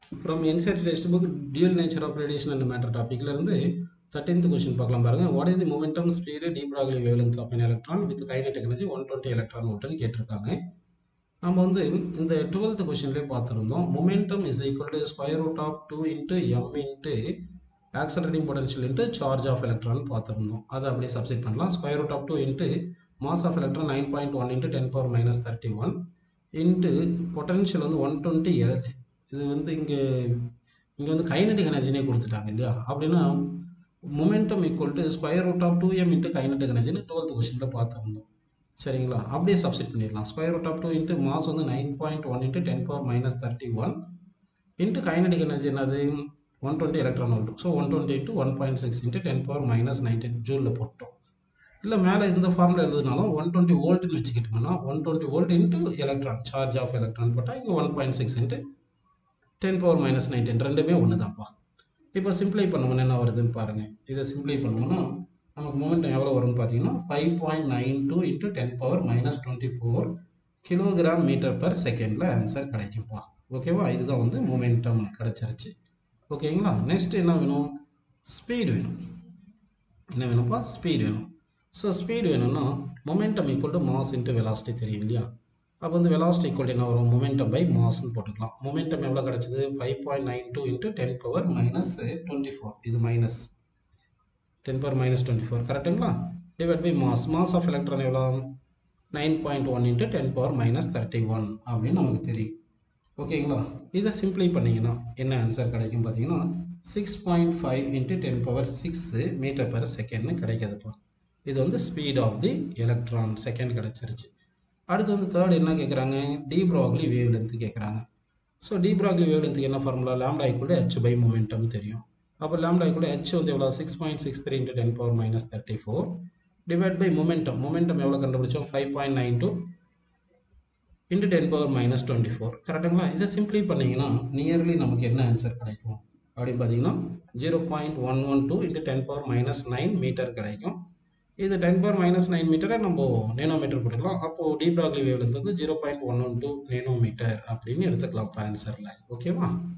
from NCERT text book dual nature of radiation and matter டாப்பிக்ல இருந்து thirteenth question பார்க்கலாம் பாருங்க what is the momentum speed de Broglie wavelength of electron with kinetic energy one twenty electron வோல்ட்னு கேட்டிருக்காங்க நம்ம வந்து இந்த twelfth கொஸ்டின்லேயே பார்த்துருந்தோம் momentum is equal to square root of two into M into accelerating potential into charge of electron பார்த்துருந்தோம் அதை அப்படியே சப்ஸ்டிட் பண்ணலாம் square root of two into mass of electron nine point one into ten power minus thirty one into potential வந்து one twenty இது வந்து இங்கே இங்கே வந்து கைனடிக் எனர்ஜினே கொடுத்துட்டாங்க இல்லையா அப்படின்னா momentum equal to square root of two M into kinetic எனர்ஜின்னு டுவெல்த் கொஸ்டினில் பார்த்துருந்தோம் சரிங்களா அப்படியே சப்ஸ்டிட் பண்ணிடலாம் square root of two into mass வந்து nine point one into ten power minus thirty one into kinetic energy என்னது one twenty electron volt so one twenty into one point six into ten power minus nineteen ஜூலில் போட்டோம் இல்லை மேலே இந்த ஃபார்மில் எழுதுனாலும் one twenty வோல்ட்னு வச்சுக்கிட்டோம்னா one twenty volt into electron charge of electron போட்டால் இங்கே one point six into ten power minus nineteen ரெண்டுமே ஒன்று தான்ப்பா இப்போ சிம்ப்ளை பண்ணுவோம்னா என்ன வருதுன்னு பாருங்கள் இதை சிம்ப்ளை பண்ணுவோம்னா நமக்கு மொமெண்டம் எவ்வளோ வரும்னு பார்த்தீங்கன்னா five point nine two into ten power minus twenty four kilogram metre per செகண்டில் ஆன்சர் கிடைக்கும்ப்பா ஓகேவா இதுதான் வந்து மொமெண்டம் கிடச்சிருச்சு ஓகேங்களா நெக்ஸ்ட் என்ன வேணும் ஸ்பீடு வேணும் என்ன வேணும்ப்பா ஸ்பீடு வேணும் ஸோ ஸ்பீடு வேணும்னா momentum equal to mass into velocity தெரியும் இல்லையா அப்போ வந்து வெலாசிட்டி ஈக்குவல் என்ன வரும் மொமெண்டம் பை மாஸ்ன்னு போட்டுக்கலாம் மொமெண்டம் எவ்வளோ கிடச்சிது five point nine two into ten power minus twenty four இது minus ten power minus twenty four கரெக்டுங்களா divide by mass mass of electron எவ்வளோ nine point one into ten power minus thirty one அப்படின்னு நமக்கு தெரியும் ஓகேங்களா இதை சிம்ப்ளை பண்ணிங்கன்னா என்ன ஆன்சர் கிடைக்கும் பார்த்தீங்கன்னா six point five into ten power six metre per செகண்ட்னு கிடைக்குதுப்பா இது வந்து speed of the electron second கிடச்சிருச்சு அடுத்து வந்து தேர்ட் என்ன கேட்குறாங்க டி ப்ராக்லி வேவ் லென்த்து கேட்குறாங்க ஸோ டி ப்ராக்லி வேவ் லென்த்துக்கு என்ன formula lambda equal H by momentum தெரியும் அப்போ லேம்டா ஈக்குவல் ஹெச் வந்து எவ்வளோ six point six three into ten power minus thirty four divide by momentum momentum எவ்வளோ கண்டுபிடிச்சோம் five point nine two into ten power minus twenty four கரெக்டுங்களா இதை simply பண்ணிங்கன்னா nearly நமக்கு என்ன ஆன்சர் கிடைக்கும் அப்படின்னு பார்த்தீங்கன்னா zero point one one two into ten power minus nine metre கிடைக்கும் இது டென் பவர் மைனஸ் நைன் மீட்டரை நம்ம நேனோமீட்டர் போட்டுக்கலாம் அப்போது டி ப்ராக்லி வேவ்லேருந்து வந்து zero point one one two nanometre அப்படின்னு எடுத்துக்கலாம் இப்போ ஆன்சரில் ஓகேவா